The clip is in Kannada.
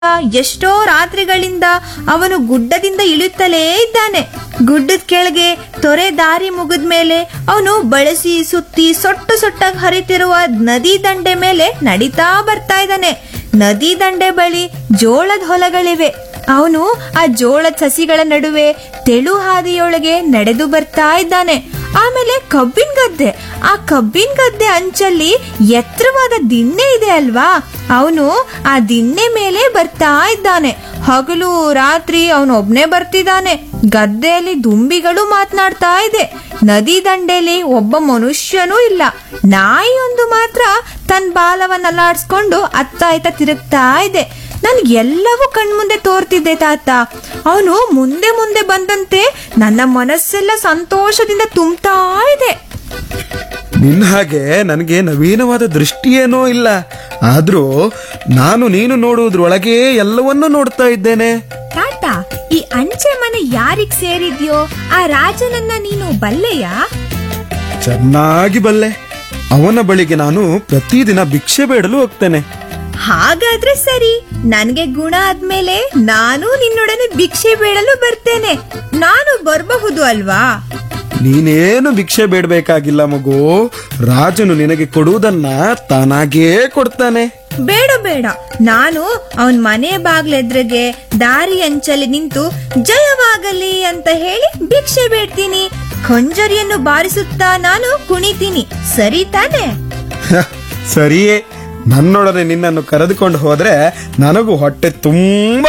ಎಷ್ಟೋ ರಾತ್ರಿಗಳಿಂದ ಅವನು ಗುಡ್ಡದಿಂದ ಇಳಿಯುತ್ತಲೇ ಇದ್ದಾನೆ ಗುಡ್ಡದ ಕೆಳಗೆ ತೊರೆ ದಾರಿ ಮುಗಿದ ಮೇಲೆ ಅವನು ಬಳಸಿ ಸುತ್ತಿ ಸೊಟ್ಟು ಸೊಟ್ಟಾಗಿ ಹರಿತಿರುವ ನದಿ ದಂಡೆ ಮೇಲೆ ನಡೀತಾ ಬರ್ತಾ ಇದ್ದಾನೆ ನದಿ ದಂಡೆ ಬಳಿ ಜೋಳದ ಹೊಲಗಳಿವೆ ಅವನು ಆ ಜೋಳದ ಸಸಿಗಳ ನಡುವೆ ತೆಳು ಹಾದಿಯೊಳಗೆ ನಡೆದು ಬರ್ತಾ ಇದ್ದಾನೆ ಆಮೇಲೆ ಕಬ್ಬಿನ ಗದ್ದೆ ಆ ಕಬ್ಬಿನ ಗದ್ದೆ ಅಂಚಲ್ಲಿ ಎತ್ತರವಾದ ದಿಣ್ಣೆ ಇದೆ ಅಲ್ವಾ ಅವನು ಆ ದಿಣ್ಣೆ ಮೇಲೆ ಬರ್ತಾ ಇದ್ದಾನೆ ಹಗಲು ರಾತ್ರಿ ಅವನು ಒಬ್ನೇ ಬರ್ತಿದ್ದಾನೆ ಗದ್ದೆಯಲ್ಲಿ ದುಂಬಿಗಳು ಮಾತನಾಡ್ತಾ ಇದೆ ನದಿ ದಂಡೆಯಲ್ಲಿ ಒಬ್ಬ ಮನುಷ್ಯನೂ ಇಲ್ಲ ನಾಯಿಯೊಂದು ಮಾತ್ರ ತನ್ನ ಬಾಲವನ್ನ ಅಲ್ಲಾಡ್ಸ್ಕೊಂಡು ಅತ್ತ ಇತ್ತ ತಿರುಗ್ತಾ ಇದೆ ನನ್ಗೆ ಎಲ್ಲವೂ ಕಣ್ಮುಂದೆ ತೋರ್ತಿದ್ದೆ ತಾತ ಅವನು ಮುಂದೆ ಮುಂದೆ ಬಂದಂತೆ ನನ್ನ ಮನಸ್ಸೆಲ್ಲ ಸಂತೋಷದಿಂದ ತುಂಬ್ತಾ ಇದೆ ನಿನ್ನ ಹಾಗೆ ನನಗೆ ನವೀನವಾದ ದೃಷ್ಟಿಯೇನೂ ಇಲ್ಲ ಆದ್ರೂ ನಾನು ನೀನು ನೋಡುವುದ್ರೊಳಗೆ ಎಲ್ಲವನ್ನೂ ನೋಡ್ತಾ ಇದ್ದೇನೆ ತಾತ ಈ ಅಂಚೆ ಮನೆ ಯಾರಿಗ್ ಸೇರಿದ್ಯೋ ಆ ರಾಜನನ್ನ ನೀನು ಬಲ್ಲೆಯಾ ಚೆನ್ನಾಗಿ ಬಲ್ಲೆ ಅವನ ಬಳಿಗೆ ನಾನು ಪ್ರತಿದಿನ ಭಿಕ್ಷೆ ಬೇಡಲು ಹೋಗ್ತೇನೆ ಹಾಗಾದ್ರೆ ಸರಿ ನನ್ಗೆ ಗುಣ ಆದ್ಮೇಲೆ ನಾನು ನಿನ್ನೊಡನೆ ಭಿಕ್ಷೆ ಬೇಡಲು ಬರ್ತೇನೆ ನಾನು ಬರಬಹುದು ಅಲ್ವಾ ನೀನೇನು ಭಿಕ್ಷೆ ಬೇಡಬೇಕಾಗಿಲ್ಲ ಮಗು ರಾಜನು ನಿನಗೆ ಕೊಡುವುದನ್ನ ತಾನಾಗೇ ಕೊಡ್ತಾನೆ ಬೇಡ ಬೇಡ ನಾನು ಅವನ್ ಮನೆ ಬಾಗ್ಲೆದ್ರಿಗೆ ದಾರಿ ಅಂಚಲ್ಲಿ ನಿಂತು ಜಯವಾಗಲಿ ಅಂತ ಹೇಳಿ ಭಿಕ್ಷೆ ಬೇಡ್ತೀನಿ ಖಂಜರಿಯನ್ನು ಬಾರಿಸುತ್ತಾ ನಾನು ಕುಣಿತೀನಿ ಸರಿ ತಾನೆ ಸರಿಯೇ ನನ್ನೊಡನೆ ನಿನ್ನನ್ನು ಕರೆದುಕೊಂಡು ಹೋದ್ರೆ ನನಗೂ ಹೊಟ್ಟೆ ತುಂಬಾ